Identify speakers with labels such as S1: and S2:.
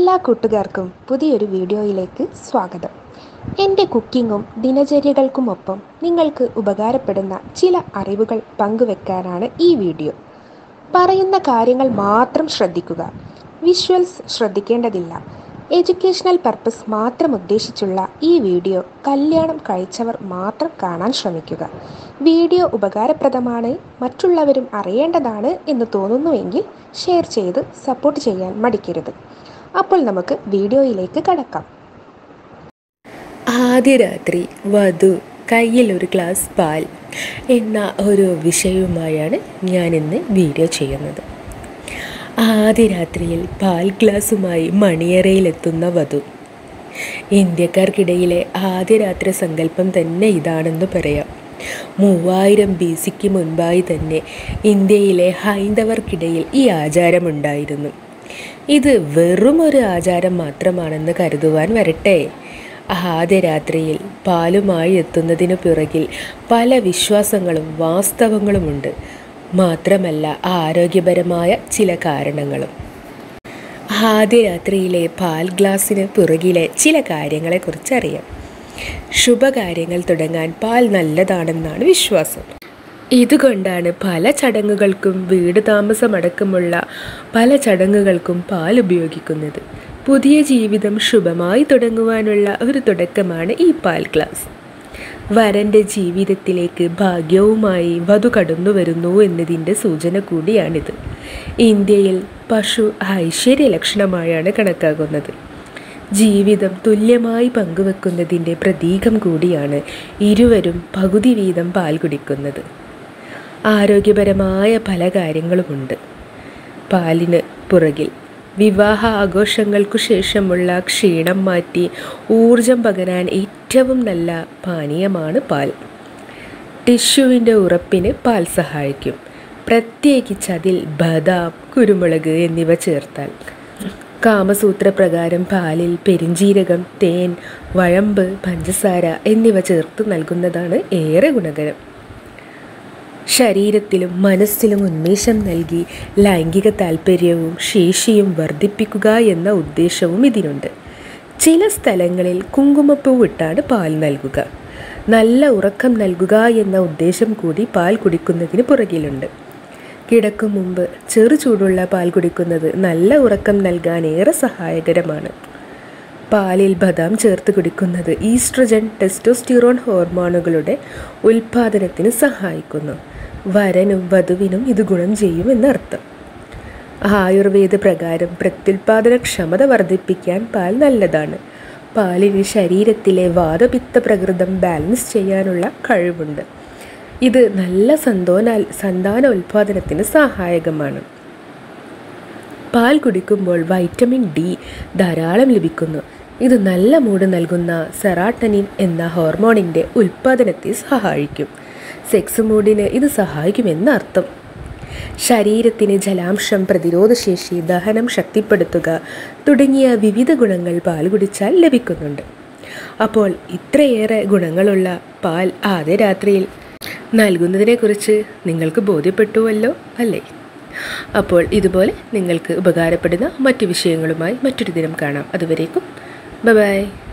S1: എല്ലാ കൂട്ടുകാർക്കും പുതിയൊരു വീഡിയോയിലേക്ക് സ്വാഗതം എൻ്റെ കുക്കിങ്ങും ദിനചര്യകൾക്കുമൊപ്പം നിങ്ങൾക്ക് ഉപകാരപ്പെടുന്ന ചില അറിവുകൾ പങ്കുവെക്കാനാണ് ഈ വീഡിയോ പറയുന്ന കാര്യങ്ങൾ മാത്രം ശ്രദ്ധിക്കുക വിഷ്വൽസ് ശ്രദ്ധിക്കേണ്ടതില്ല എഡ്യൂക്കേഷണൽ പർപ്പസ് മാത്രം ഉദ്ദേശിച്ചുള്ള ഈ വീഡിയോ കല്യാണം കഴിച്ചവർ മാത്രം കാണാൻ ശ്രമിക്കുക വീഡിയോ ഉപകാരപ്രദമാണ് മറ്റുള്ളവരും അറിയേണ്ടതാണ് എന്ന് തോന്നുന്നുവെങ്കിൽ ഷെയർ ചെയ്ത് സപ്പോർട്ട് ചെയ്യാൻ മടിക്കരുത് അപ്പോൾ നമുക്ക് വീഡിയോയിലേക്ക് കടക്കാം
S2: ആദ്യ രാത്രി വധു കയ്യിൽ ഒരു ഗ്ലാസ് പാൽ എന്ന ഒരു വിഷയവുമായാണ് ഞാനിന്ന് വീഡിയോ ചെയ്യുന്നത് ആദ്യ രാത്രിയിൽ പാൽ ഗ്ലാസുമായി മണിയറയിലെത്തുന്ന വധു ഇന്ത്യക്കാർക്കിടയിലെ ആദ്യ രാത്രി സങ്കല്പം തന്നെ ഇതാണെന്ന് പറയാം മൂവായിരം ബി സിക്ക് മുൻപായി തന്നെ ഇന്ത്യയിലെ ഹൈന്ദവർക്കിടയിൽ ഈ ആചാരമുണ്ടായിരുന്നു ഇത് വെറും ഒരു ആചാരം മാത്രമാണെന്ന് കരുതുവാൻ വരട്ടെ ആദ്യ രാത്രിയിൽ പാലുമായി എത്തുന്നതിനു പിറകിൽ പല വിശ്വാസങ്ങളും വാസ്തവങ്ങളുമുണ്ട് മാത്രമല്ല ആരോഗ്യപരമായ ചില കാരണങ്ങളും ആദ്യ രാത്രിയിലെ പാൽ ഗ്ലാസ്സിന് പിറകിലെ ചില കാര്യങ്ങളെക്കുറിച്ച് അറിയാം ശുഭകാര്യങ്ങൾ തുടങ്ങാൻ പാൽ നല്ലതാണെന്നാണ് വിശ്വാസം ഇതുകൊണ്ടാണ് പല ചടങ്ങുകൾക്കും വീട് താമസമടക്കമുള്ള പല ചടങ്ങുകൾക്കും പാൽ ഉപയോഗിക്കുന്നത് പുതിയ ജീവിതം ശുഭമായി തുടങ്ങുവാനുള്ള ഒരു തുടക്കമാണ് ഈ പാൽ ഗ്ലാസ് വരൻ്റെ ജീവിതത്തിലേക്ക് ഭാഗ്യവുമായി വധു കടന്നു വരുന്നു എന്നതിൻ്റെ സൂചന കൂടിയാണിത് ഇന്ത്യയിൽ പശു ഐശ്വര്യ ലക്ഷണമായാണ് കണക്കാക്കുന്നത് ജീവിതം തുല്യമായി പങ്കുവെക്കുന്നതിൻ്റെ പ്രതീകം കൂടിയാണ് ഇരുവരും പകുതി വീതം പാൽ കുടിക്കുന്നത് ആരോഗ്യപരമായ പല കാര്യങ്ങളുമുണ്ട് പാലിന് പുറകിൽ വിവാഹ ആഘോഷങ്ങൾക്കു ശേഷമുള്ള ക്ഷീണം മാറ്റി ഊർജം പകരാൻ ഏറ്റവും നല്ല പാനീയമാണ് പാൽ ടിഷ്യുവിൻ്റെ ഉറപ്പിന് പാൽ സഹായിക്കും പ്രത്യേകിച്ച് അതിൽ ബദാം കുരുമുളക് എന്നിവ ചേർത്താൽ കാമസൂത്ര പ്രകാരം പാലിൽ പെരിഞ്ജീരകം തേൻ വഴമ്പ് പഞ്ചസാര എന്നിവ ചേർത്ത് നൽകുന്നതാണ് ഏറെ ഗുണകരം ശരീരത്തിലും മനസ്സിലും ഉന്മേഷം നൽകി ലൈംഗിക താല്പര്യവും ശേഷിയും വർദ്ധിപ്പിക്കുക എന്ന ഉദ്ദേശവും ഇതിനുണ്ട് ചില സ്ഥലങ്ങളിൽ കുങ്കുമപ്പൂവിട്ടാണ് പാൽ നൽകുക നല്ല ഉറക്കം നൽകുക എന്ന ഉദ്ദേശം കൂടി പാൽ കുടിക്കുന്നതിന് പുറകിലുണ്ട് കിടക്കും മുമ്പ് ചെറു ചൂടുള്ള പാൽ കുടിക്കുന്നത് നല്ല ഉറക്കം നൽകാൻ ഏറെ സഹായകരമാണ് പാലിൽ ബദാം ചേർത്ത് കുടിക്കുന്നത് ഈസ്ട്രജൻ ടെസ്റ്റോസ്റ്റിറോൺ ഹോർമോണുകളുടെ ഉൽപാദനത്തിന് സഹായിക്കുന്നു വരനും വധുവിനും ഇത് ഗുണം ചെയ്യുമെന്നർത്ഥം ആയുർവേദ പ്രകാരം പ്രത്യുൽപാദന ക്ഷമത വർദ്ധിപ്പിക്കാൻ പാൽ നല്ലതാണ് പാലിന് ശരീരത്തിലെ വാദപിത്ത പ്രകൃതം ബാലൻസ് ചെയ്യാനുള്ള കഴിവുണ്ട് ഇത് നല്ല സന്തോന സന്താന ഉൽപാദനത്തിന് സഹായകമാണ് പാൽ കുടിക്കുമ്പോൾ വൈറ്റമിൻ ഡി ധാരാളം ലഭിക്കുന്നു ഇത് നല്ല മൂഡ് നൽകുന്ന സെറാട്ടനിൻ എന്ന ഹോർമോണിൻ്റെ ഉൽപ്പാദനത്തെ സഹായിക്കും സെക്സ് മൂഡിന് ഇത് സഹായിക്കുമെന്ന് അർത്ഥം ശരീരത്തിന് ജലാംശം പ്രതിരോധശേഷി ദഹനം ശക്തിപ്പെടുത്തുക തുടങ്ങിയ വിവിധ ഗുണങ്ങൾ പാൽ കുടിച്ചാൽ ലഭിക്കുന്നുണ്ട് അപ്പോൾ ഇത്രയേറെ ഗുണങ്ങളുള്ള പാൽ ആദ്യ രാത്രിയിൽ നൽകുന്നതിനെക്കുറിച്ച് നിങ്ങൾക്ക് ബോധ്യപ്പെട്ടുവല്ലോ അല്ലേ അപ്പോൾ ഇതുപോലെ നിങ്ങൾക്ക് ഉപകാരപ്പെടുന്ന മറ്റു വിഷയങ്ങളുമായി മറ്റൊരു ദിനം കാണാം അതുവരേക്കും ബൈ